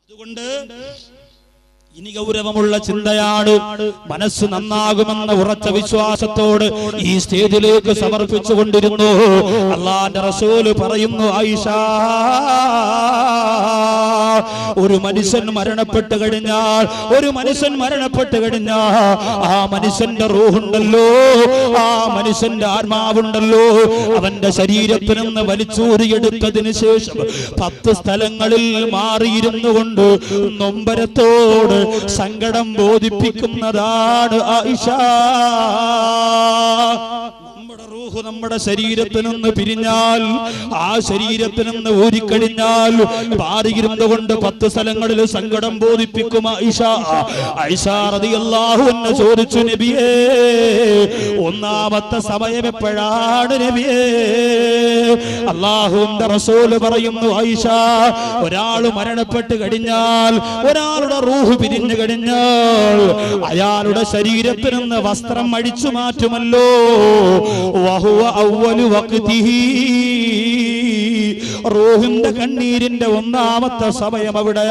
അതുകൊണ്ട് ഇനി ഗൗരവമുള്ള ചിന്തയാണ് മനസ്സ് നന്നാകുമെന്ന ഉറച്ച വിശ്വാസത്തോട് ഈ സ്റ്റേജിലേക്ക് സമർപ്പിച്ചു കൊണ്ടിരുന്നു അള്ളാന്റെ റസൂല് പറയുന്നു ആയിഷ ഒരു മനുഷ്യൻ മരണപ്പെട്ട് കഴിഞ്ഞാൽ ഒരു മനുഷ്യൻ മരണപ്പെട്ട് കഴിഞ്ഞാൽ ആ മനുഷ്യന്റെ റൂഹുണ്ടല്ലോ ആ മനുഷ്യന്റെ ആത്മാവുണ്ടല്ലോ അവന്റെ ശരീരത്തിൽ നിന്ന് വലിച്ചൂരിയെടുത്തതിന് ശേഷം പത്ത് സ്ഥലങ്ങളിൽ മാറിയിരുന്നു കൊണ്ട് നൊമ്പരത്തോട് സങ്കടം ബോധിപ്പിക്കുന്നതാണ് ആയിഷ നമ്മുടെ റൂഹ് നമ്മുടെ ശരീരത്തിൽ നിന്ന് പിരിഞ്ഞാൽ ആ ശരീരത്തിൽ നിന്ന് ഊരിക്കഴിഞ്ഞാൽ പാറിയിരുന്നു കൊണ്ട് പത്ത് സ്ഥലങ്ങളിൽ സങ്കടം ബോധിപ്പിക്കും ഐഷ ഐഷ റളിയല്ലാഹു അൻഹ ചോദിച്ചു നബിയേ ഒന്നാമത്തെ സമയം എപ്പോഴാണ് നബിയേ അള്ളാഹുവിന്റെ റസൂല് പറയുന്നു ഐഷ ഒരാൾ മരണപ്പെട്ട് കഴിഞ്ഞാൽ ഒരാളുടെ റൂഹ് പിരിഞ്ഞു കഴിഞ്ഞാൽ അയാളുടെ ശരീരത്തിൽ നിന്ന് വസ്ത്രം അടിച്ചു മാറ്റുമല്ലോ വഹുവ അവ്വലു വഖ്തിഹി റൂഹിന്റെ കണ്ണീരിന്റെ ഒന്നാമത്തെ സമയം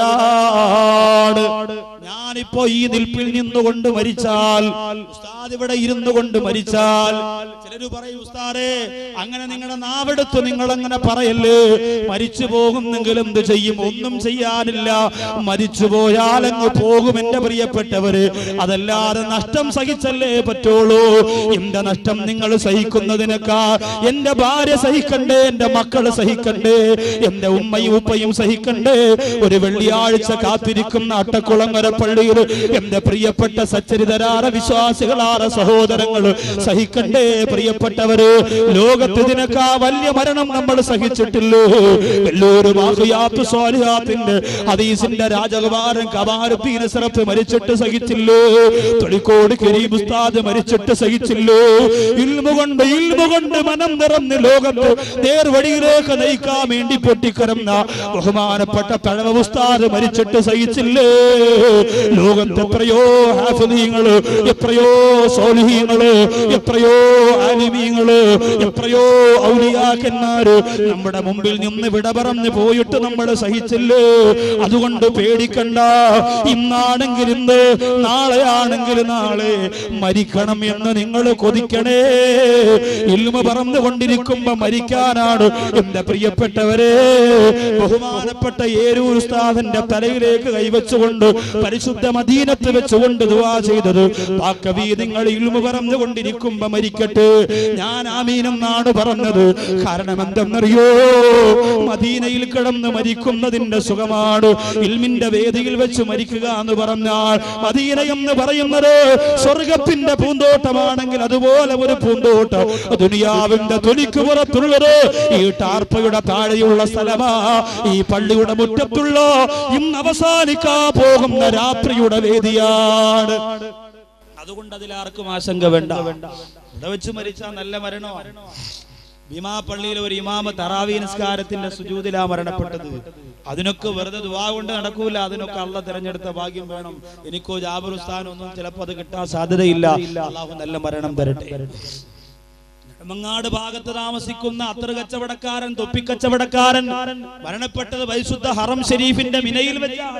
അവിടെയാണ് ഞാനിപ്പോ ഈ നിൽപ്പിൽ നിന്നുകൊണ്ട് മരിച്ചാൽ ഉസ്താദ് ഇവിടെ ഇരുന്നു കൊണ്ട് മരിച്ചാൽ ചിലര് പറയും ഉസ്താദേ അങ്ങനെ നിങ്ങളുടെ നാവെടുത്ത് നിങ്ങൾ അങ്ങനെ പറയല്ലേ മരിച്ചു പോകുന്നെങ്കിൽ എന്ത് ചെയ്യും ഒന്നും ചെയ്യാനില്ല മരിച്ചു പോയാൽ അങ്ങ് പോകും എന്റെ പ്രിയപ്പെട്ടവര് അതല്ലാതെ നഷ്ടം സഹിച്ചല്ലേ പറ്റുള്ളൂ എന്റെ നഷ്ടം നിങ്ങൾ സഹിക്കുന്നതിനേക്കാ എന്റെ ഭാര്യ സഹിക്കണ്ടേ എന്റെ മക്കള് സഹിക്കണ്ടേ എന്റെ ഉമ്മയും ഉപ്പയും സഹിക്കണ്ടേ ഒരു വെള്ളിയാഴ്ച കാത്തിരിക്കുന്ന അട്ടക്കുളങ്ങര പള്ളിയിൽ എന്റെ പ്രിയപ്പെട്ട സച്ചരിതരാറ വിശ്വാസികളാറ സഹോദരങ്ങൾ സഹിക്കണ്ടേ പ്രിയപ്പെട്ടവര് ലോകത്ത് ഇതിനേക്കാ വലിയ മരണം നമ്മൾ സഹിച്ചിട്ടില്ലേ വെല്ലൂര് ബാഹുയാത്ത് സ്വാലിഹാത്തിന്റെ ഹദീസിന്റെ രാജകുമാരൻ കമാരുദ്ദീൻ സിറപ്പ് മരിച്ചിട്ട് സഹിച്ചില്ലേ തൊളിക്കോട് കരീം ഉസ്താദ് മരിച്ചിട്ട് സഹിച്ചില്ലോ ഇൽമു കൊണ്ട് ഇൽമു കൊണ്ട് മനം നിറഞ്ഞ് ലോകത്ത് നേർവഴിയിലേക്ക് നയിക്കാൻ വേണ്ടി പൊട്ടിക്കരന്ന ബഹുമാനപ്പെട്ട പഴവ ഉസ്താദ് മരിച്ചിട്ട് സഹിച്ചില്ലേ ലോകത്ത് എത്രയോ ഹാഫിദീങ്ങള് എത്രയോ സോലിഹീങ്ങള് എത്രയോ ആലിമീങ്ങള് എത്രയോ ഔലിയാക്കന്മാര് നമ്മുടെ മുമ്പിൽ നിന്ന് വിട പറഞ്ഞു പോയിട്ട് നമ്മൾ സഹിച്ചില്ലേ അതുകൊണ്ട് പേടിക്കണ്ട ഇന്നാണെങ്കിൽ ഇന്ന് നാളെയാണെങ്കിൽ നാളെ മരിക്കണം എന്ന് നിങ്ങൾ കൊതിക്കണേ ഇൽമ പറന്നുകൊണ്ടിരിക്കുമ്പോ മരിക്കാനാണ് എന്റെ പ്രിയപ്പെട്ടവരെ ബഹുമാനപ്പെട്ട ഏരൂർ ഉസ്താദിന്റെ തലയിലേക്ക് കൈവച്ചുകൊണ്ട് പരിശുദ്ധ മദീനത്ത് വെച്ചുകൊണ്ട് ദുവാ ചെയ്തത് ആ കവി നിങ്ങൾ ഇൽമ പറഞ്ഞുകൊണ്ടിരിക്കുമ്പോ മരിക്കട്ടെ ഞാൻ ആമീനെന്നാണ് പറഞ്ഞത് കാരണം എന്തെന്നറിയോ മദീനയിൽ കിടന്ന് മരിക്കുന്നതിന്റെ സുഖമാണ് ഇൽമിന്റെ വേദിയിൽ വെച്ച് മരിക്കുക എന്ന് പറഞ്ഞാൽ മദീന എന്ന് പറയുന്നത് സ്വർഗത്തിന്റെ പൂന്തോട്ടമാണെങ്കിൽ അതുപോലെ ഒരു പൂന്തോട്ടം ദുനിയാവിന്റെ തൊലിക്ക് പുറത്തുള്ളത് ഈ ടാർപ്പയുടെ താഴെയുള്ള സ്ഥലമാ ഈ പള്ളിയുടെ മുറ്റത്തുള്ള ഇന്ന് അവസാനിക്കാ പോകുന്ന രാത്രിയുടെ വേദിയാണ് അതുകൊണ്ട് അതിലാർക്കും ആശങ്ക വേണ്ട ഇവിടെ വെച്ച് മരിച്ചാൽ നല്ല മരണമാണ് ഭീമാ പള്ളിയിലെ ഒരു ഇമാമ തറാവി നിസ്കാരത്തിന്റെ സുജൂതിലാ മരണപ്പെട്ടത് അതിനൊക്കെ വെറുതെ ദുവാ കൊണ്ട് നടക്കൂല അതിനൊക്കെ അള്ള തിരഞ്ഞെടുത്ത ഭാഗ്യം വേണം എനിക്കോ ജാബർ ഉസ്താനോ ഒന്നും ചിലപ്പോൾ അത് കിട്ടാൻ സാധ്യതയില്ല അള്ളാഹു നല്ല മരണം തരട്ടെ നെടുമങ്ങാട് ഭാഗത്ത് താമസിക്കുന്ന അത്തർ കച്ചവടക്കാരൻ തൊപ്പിക്കച്ചവടക്കാരൻ മരണപ്പെട്ടത് പരിശുദ്ധ ഹറം ഷെരീഫിന്റെ മിനയിൽ വെച്ചാണ്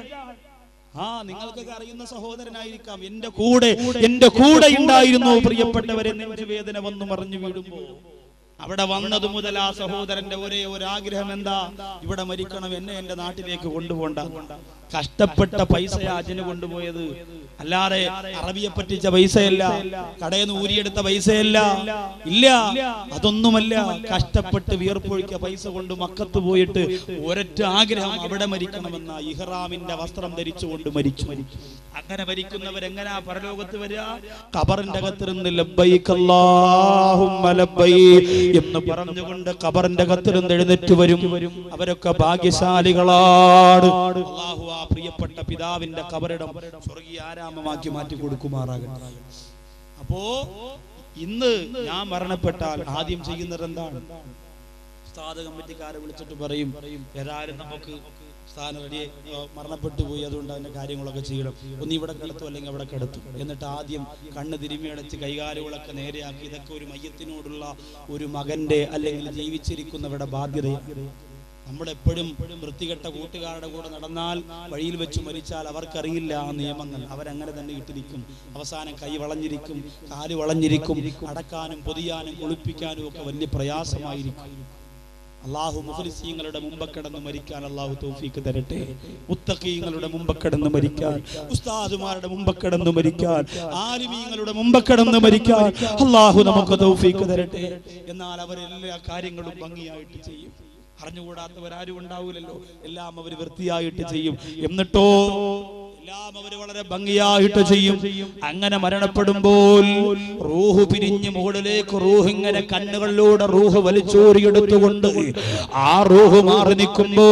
ആ നിങ്ങൾക്കൊക്കെ അറിയുന്ന സഹോദരനായിരിക്കാം എന്റെ കൂടെ എന്റെ കൂടെ ഉണ്ടായിരുന്നു പ്രിയപ്പെട്ടവരെ നെഞ്ചുവേദന വന്നു മറിഞ്ഞു വീടുമ്പോ അവിടെ വന്നത് മുതൽ ആ സഹോദരന്റെ ഒരേ ഒരു ആഗ്രഹം എന്താ ഇവിടെ മരിക്കണം എന്നെ എന്റെ നാട്ടിലേക്ക് കൊണ്ടുപോണ്ട കഷ്ടപ്പെട്ട പൈസ അജന് കൊണ്ടുപോയത് അല്ലാതെ അറബിയെ പറ്റിച്ച പൈസയല്ല കടയിൽ നിന്ന് ഊരിയെടുത്ത പൈസയല്ല ഇല്ല അതൊന്നുമല്ല കഷ്ടപ്പെട്ട് വിയർപ്പൊഴിക്ക പൈസ കൊണ്ട് മക്കത്ത് പോയിട്ട് ഒരൊറ്റ ആഗ്രഹം അവിടെ മരിക്കണമെന്ന ഇഹ്റാമിന്റെ വസ്ത്രം ധരിച്ചുകൊണ്ട് മരിച്ചു അങ്ങനെ മരിക്കുന്നവരെങ്ങനാ പരലോകത്ത് വരിക കബറിന്റെ അകത്തിരുന്ന് ലബ്ബൈക്ക് അല്ലാഹുമ്മ ലബ്ബൈക്ക് എന്ന് പറഞ്ഞുകൊണ്ട് കബറിന്റെ അകത്തിരുന്ന് എഴുന്നേറ്റ് വരും അവരൊക്കെ ഭാഗ്യശാലികളാണ് അള്ളാഹു ആ പ്രിയപ്പെട്ട പിതാവിന്റെ കബറിടം സ്വർഗീയ ആരാമമാക്കി മാറ്റി കൊടുക്കുമാറാകട്ടെ അപ്പോ ഇന്ന് ഞാൻ മരണപ്പെട്ടാൽ ആദ്യം ചെയ്യുന്നത് എന്താണ് ഉസ്താദ് കമ്മിറ്റിക്കാരെ വിളിച്ചിട്ട് പറയും ഏതായാലും നമുക്ക് സ്ഥാനം റെഡി മരണപ്പെട്ടു പോയി അതുകൊണ്ട് അതിന്റെ കാര്യങ്ങളൊക്കെ ചെയ്യണം ഒന്ന് ഇവിടെ കിടത്തും അല്ലെങ്കിൽ അവിടെ കിടത്തും എന്നിട്ട് ആദ്യം കണ്ണ് തിരുമ്മി അടച്ച് കൈകാലുകളൊക്കെ നേരെയാക്കി ഇതൊക്കെ ഒരു മയ്യത്തിനോടുള്ള ഒരു മകന്റെ അല്ലെങ്കിൽ ജീവിച്ചിരിക്കുന്നവരുടെ ബാധ്യതയാണ് നമ്മളെപ്പോഴും വൃത്തികെട്ട കൂട്ടുകാരുടെ കൂടെ നടന്നാൽ വഴിയിൽ വെച്ച് മരിച്ചാൽ അവർക്കറിയില്ല ആ നിയമങ്ങൾ അവരങ്ങനെ തന്നെ ഇട്ടിരിക്കും അവസാനം കൈ വളഞ്ഞിരിക്കും കാല് വളഞ്ഞിരിക്കും അടക്കാനും പൊതിയാനും കുളിപ്പിക്കാനും ഒക്കെ വലിയ പ്രയാസമായിരിക്കും അള്ളാഹു മുഖലിസീങ്ങളുടെ മുമ്പ് കിടന്ന് മരിക്കാൻ അള്ളാഹു തൗഫീക്ക് തരട്ടെ മുത്തഖീങ്ങളുടെ മുമ്പ് കിടന്ന് മരിക്കാൻ ഉസ്താദുമാരുടെ മുമ്പ് കിടന്ന് മരിക്കാൻ ആലിമീങ്ങളുടെ മുമ്പ് കിടന്ന് മരിക്കാൻ അള്ളാഹു നമുക്ക് തൗഫീക്ക് തരട്ടെ എന്നാൽ അവരെല്ലാ കാര്യങ്ങളും ഭംഗിയായിട്ട് ചെയ്യും അറിഞ്ഞുകൂടാത്തവരാരും ഉണ്ടാവൂലല്ലോ എല്ലാം അവർ വൃത്തിയായിട്ട് ചെയ്യും എന്നിട്ടോ എല്ലാം അവര് വളരെ ഭംഗിയായിട്ട് ചെയ്യും അങ്ങനെ മരണപ്പെടുമ്പോൾ റൂഹ് പിരിഞ്ഞ് മുകളിലേക്ക് റൂഹ് ഇങ്ങനെ കണ്ണുകളിലൂടെ റൂഹ് വലിച്ചൂരിയെടുത്തുകൊണ്ട് ആ റൂഹ് മാറി നിൽക്കുമ്പോ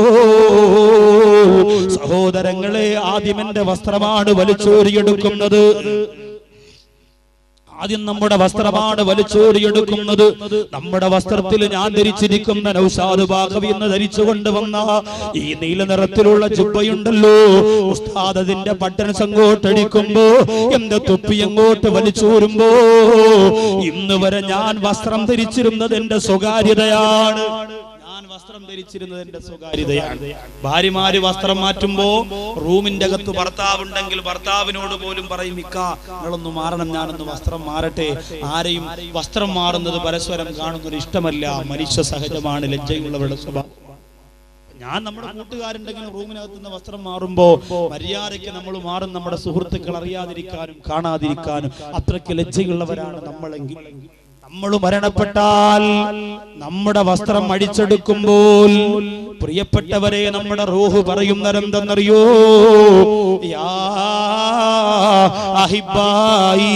സഹോദരങ്ങളെ ആദ്യമെന്റെ വസ്ത്രമാണ് വലിച്ചൂരിയെടുക്കുന്നത് ആദ്യം നമ്മുടെ വസ്ത്രമാണ് വലിച്ചോടിയെടുക്കുന്നത് നമ്മുടെ വസ്ത്രത്തിൽ ഞാൻ ധരിച്ചിരിക്കുന്ന നൗഷാദ് ബാഖവി എന്ന് ധരിച്ചുകൊണ്ട് വന്ന ഈ നീല നിറത്തിലുള്ള ജുബയുണ്ടല്ലോ ഉസ്താദ് അതിന്റെ ബട്ടൺസ് അങ്ങോട്ടടിക്കുമ്പോ എന്റെ തൊപ്പി അങ്ങോട്ട് വലിച്ചൂരുമ്പോ ഇന്ന് വരെ ഞാൻ വസ്ത്രം ധരിച്ചിരുന്നത് എന്റെ സ്വകാര്യതയാണ് ഞാൻ വസ്ത്രം ധരിച്ചിരുന്നത് എന്റെ സ്വകാര്യതയാണ് ഭാര്യമാര് വസ്ത്രം മാറ്റുമ്പോ റൂമിന്റെ അകത്ത് ഭർത്താവുണ്ടെങ്കിൽ ഭർത്താവിനോട് പോലും പറയും ഇക്ക നിങ്ങളൊന്ന് മാറണം ഞാനൊന്ന് വസ്ത്രം മാറട്ടെ ആരെയും വസ്ത്രം മാറുന്നത് പരസ്പരം കാണുന്നത് ഇഷ്ടമല്ല മനുഷ്യ സഹജമാണ് ലജ്ജയുള്ളവരുടെ സ്വഭാവം ഞാൻ നമ്മുടെ കൂട്ടുകാരുണ്ടെങ്കിലും റൂമിനകത്ത് നിന്ന് വസ്ത്രം മാറുമ്പോ മര്യാദയ്ക്ക് നമ്മൾ മാറും നമ്മുടെ സുഹൃത്തുക്കൾ അറിയാതിരിക്കാനും കാണാതിരിക്കാനും അത്രയ്ക്ക് ലജ്ജയുള്ളവരാണ് നമ്മളെങ്കിൽ നമ്മൾ മരണപ്പെട്ടാൽ നമ്മുടെ വസ്ത്രം അടിച്ചെടുക്കുമ്പോൾ പ്രിയപ്പെട്ടവരെ നമ്മുടെ റൂഹ് പറയുന്നതെന്തെന്നറിയോ യാ അഹിബായി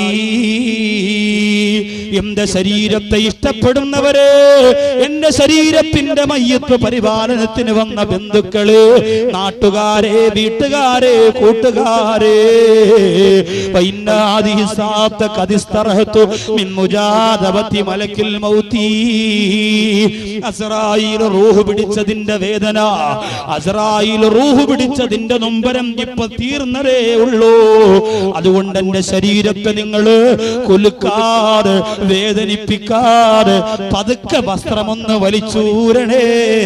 എന്റെ ശരീരത്തെ ഇഷ്ടപ്പെടുന്നവരെ എന്റെ ശരീരത്തിന്റെ മയ്യത്ത് പരിപാലനത്തിന് വന്ന ബന്ധുക്കള് നാട്ടുകാരെ വീട്ടുകാരെ കൂട്ടുകാരെ വൈന്നാദി സാത്ത കതിസ്തറഹത്തു മിൻ മുജാദബത്തി മലക്കിൽ മൗത്തി അസ്രായിൽ റൂഹ് പിടിച്ചതിന്റെ വേദന അസ്രായിൽ റൂഹ് പിടിച്ചതിന്റെ നൊമ്പരം ഇപ്പൊ തീർന്നതേ ഉള്ളൂ അതുകൊണ്ട് എന്റെ ശരീരത്തെ നിങ്ങൾ കൊലുക്കാതെ വേദനിപ്പിക്കാതെ പതുക്കെ വസ്ത്രമൊന്ന് വലിച്ചൂരണേ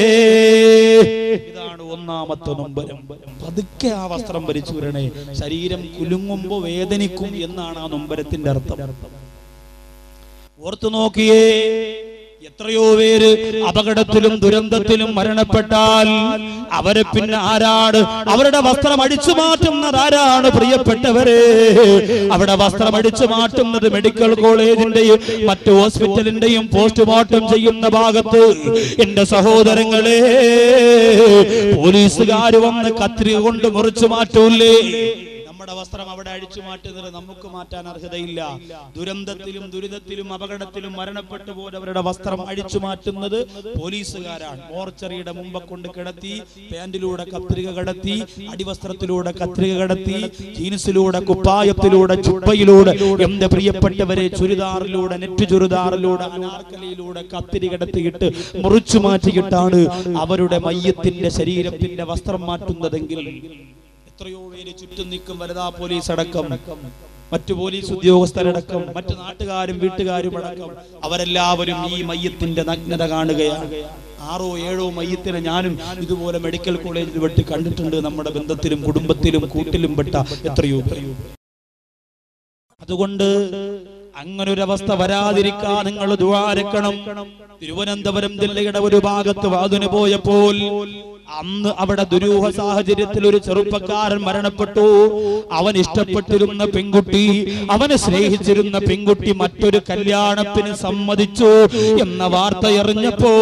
ഇതാണ് ഒന്നാമത്തെ നൊമ്പരം പതുക്കെ ആ വസ്ത്രം വലിച്ചൂരണേ ശരീരം കുലുങ്ങുമ്പോ വേദനിക്കും എന്നാണ് ആ നൊമ്പരത്തിന്റെ അർത്ഥം ഓർത്തു നോക്കിയേ എത്രയോ പേര് അപകടത്തിലും ദുരന്തത്തിലും മരണപ്പെട്ടാൽ അവരെ പിന്നെ ആരാണ് അവരുടെ വസ്ത്രം അടിച്ചു മാറ്റുന്നത് ആരാണ് പ്രിയപ്പെട്ടവരെ അവിടെ വസ്ത്രം അടിച്ചു മാറ്റുന്നത് മെഡിക്കൽ കോളേജിന്റെയും മറ്റു ഹോസ്പിറ്റലിന്റെയും പോസ്റ്റ്മോർട്ടം ചെയ്യുന്ന ഭാഗത്ത് എന്റെ സഹോദരങ്ങളെ പോലീസുകാർ വന്ന് കത്രിക കൊണ്ട് മുറിച്ചു മാറ്റൂലേ നമ്മുടെ വസ്ത്രം അവിടെ അഴിച്ചു മാറ്റുന്നത് നമുക്ക് മാറ്റാൻ അർഹതയില്ല ദുരന്തത്തിലും ദുരിതത്തിലും അപകടത്തിലും മരണപ്പെട്ടു പോയവരുടെ വസ്ത്രം അഴിച്ചു മാറ്റുന്നത് പോലീസുകാരാണ് മോർച്ചറിയുടെ മുമ്പ് കൊണ്ട് കിടത്തി പാന്റിലൂടെ കത്രിക കടത്തി അടിവസ്ത്രത്തിലൂടെ കത്രിക കടത്തി ജീൻസിലൂടെ കുപ്പായത്തിലൂടെ ചുപ്പയിലൂടെ എന്റെ പ്രിയപ്പെട്ടവരെ ചുരിദാറിലൂടെ നെറ്റ് ചുരിദാറിലൂടെ അനാർക്കലിയിലൂടെ കത്തിരി കടത്തിയിട്ട് മുറിച്ചു മാറ്റിയിട്ടാണ് അവരുടെ മയ്യത്തിന്റെ ശരീരത്തിന്റെ വസ്ത്രം മാറ്റുന്നതെങ്കിൽ എത്രയോ പേര് ചുറ്റും നിൽക്കും വനിതാ പോലീസ് അടക്കം മറ്റു പോലീസ് ഉദ്യോഗസ്ഥരടക്കം മറ്റു നാട്ടുകാരും വീട്ടുകാരും അടക്കം അവരെല്ലാവരും ഈ മയ്യത്തിന്റെ നഗ്നത കാണുകയാണ് ആറോ ഏഴോ മയ്യത്തിനെ ഞാനും ഇതുപോലെ മെഡിക്കൽ കോളേജിൽ വെട്ടി കണ്ടിട്ടുണ്ട് നമ്മുടെ ബന്ധത്തിലും കുടുംബത്തിലും കൂട്ടിലും പെട്ട എത്രയോ എത്രയോ അതുകൊണ്ട് അങ്ങനെ ഒരു അവസ്ഥ വരാതിരിക്കാൻ നിങ്ങൾ ദ്വാരക്കണം തിരുവനന്തപുരം ജില്ലയുടെ ഒരു ഭാഗത്ത് വാതിന് പോയപ്പോൾ അന്ന് അവിടെ ദുരൂഹ സാഹചര്യത്തിൽ ഒരു ചെറുപ്പക്കാരൻ മരണപ്പെട്ടു അവൻ ഇഷ്ടപ്പെട്ടിരുന്ന പെൺകുട്ടി അവനെ സ്നേഹിച്ചിരുന്ന പെൺകുട്ടി മറ്റൊരു കല്യാണത്തിന് സമ്മതിച്ചു എന്ന വാർത്ത എറിഞ്ഞപ്പോ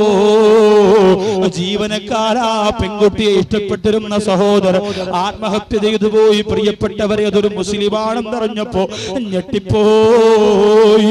ജീവനക്കാരാ പെൺകുട്ടിയെ ഇഷ്ടപ്പെട്ടിരുന്ന സഹോദരൻ ആത്മഹത്യ ചെയ്തു പോയി പ്രിയപ്പെട്ടവരെ അതൊരു മുസ്ലിമാണെന്നറിഞ്ഞപ്പോ ഞെട്ടിപ്പോയി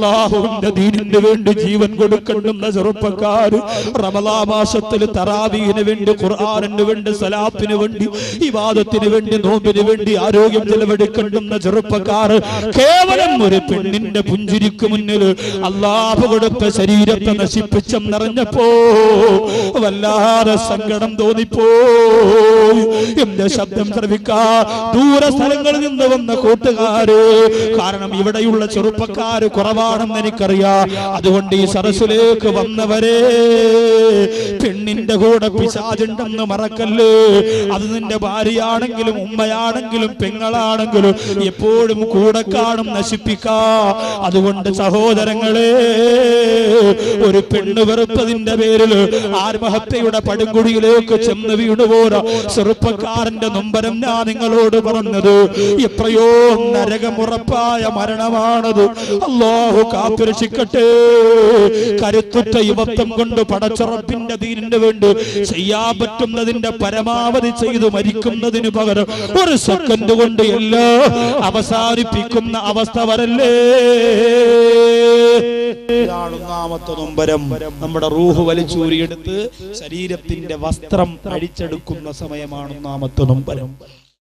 അള്ളാഹുവിന്റെ ദീനിന് വേണ്ടി ജീവൻ കൊടുക്കണ്ടുന്ന ചെറുപ്പക്കാര് റമലാ മാസത്തിൽ തറാവി തറാവീഹിന് വേണ്ടി ഖുർആാനിന് വേണ്ടി സലാത്തിന് വേണ്ടി ഇവാദത്തിന് വേണ്ടി നോമ്പിന് വേണ്ടി ആരോഗ്യം ചെലവെടുക്കേണ്ടുന്ന ചെറുപ്പക്കാർ കേവലം ഒരു പെണ്ണിന്റെ പുഞ്ചിരിക്ക് മുന്നിൽ അള്ളാഹു കൊടുത്ത ശരീരത്തെ നശിപ്പിച്ചെന്നറിഞ്ഞപ്പോ വല്ലാതെ സങ്കടം തോന്നിപ്പോ എന്റെ ശബ്ദം ശ്രവിക്കാ ദൂര സ്ഥലങ്ങളിൽ നിന്ന് വന്ന കൂട്ടുകാര് കാരണം ഇവിടെയുള്ള ചെറുപ്പക്കാര് കുറവാണെന്ന് എനിക്കറിയാം അതുകൊണ്ട് ഈ സരസിലേക്ക് വന്നവരെ പെണ്ണിന്റെ കൂടെ പിശാചുണ്ടെന്ന് മറക്കല്ലേ അത് നിന്റെ ഭാര്യയാണെങ്കിലും ഉമ്മയാണെങ്കിലും പെങ്ങളാണെങ്കിലും എപ്പോഴും കൂടെ കാണും നശിപ്പിക്കാ അതുകൊണ്ട് സഹോദരങ്ങളെ ഒരു പെണ്ണ് വെറുപ്പതിന്റെ പേരിൽ ആത്മഹത്യയുടെ പടുങ്കുടിയിലേക്ക് ചെന്ന് വീണുപോരാ ചെറുപ്പക്കാരന്റെ നൊമ്പരം ഞാൻ നിങ്ങളോട് പറഞ്ഞത് എത്രയോ നരകമുറപ്പായ മരണമാണത് അള്ളാഹു കാത്തുരക്ഷിക്കട്ടെ കരുത്തുറ്റ യുവത്വം കൊണ്ട് പടച്ചുറപ്പിന്റെ ദീനിന് വേണ്ടി ചെയ്യാൻ പറ്റുന്നതിന്റെ പരമാവധി ചെയ്തു മരിക്കുന്നതിന് പകരം ഒരു സെക്കൻഡ് കൊണ്ട് എല്ലാം അവസാനിപ്പിക്കുന്ന അവസ്ഥ വരല്ലേ ഇതാണ് ഒന്നാമത്തെ നൊമ്പരം നമ്മുടെ റൂഹ് വലിച്ചൂരിയെടുത്ത് ശരീരത്തിന്റെ വസ്ത്രം അഴിച്ചെടുക്കുന്ന സമയമാണ് ഒന്നാമത്തെ നൊമ്പരം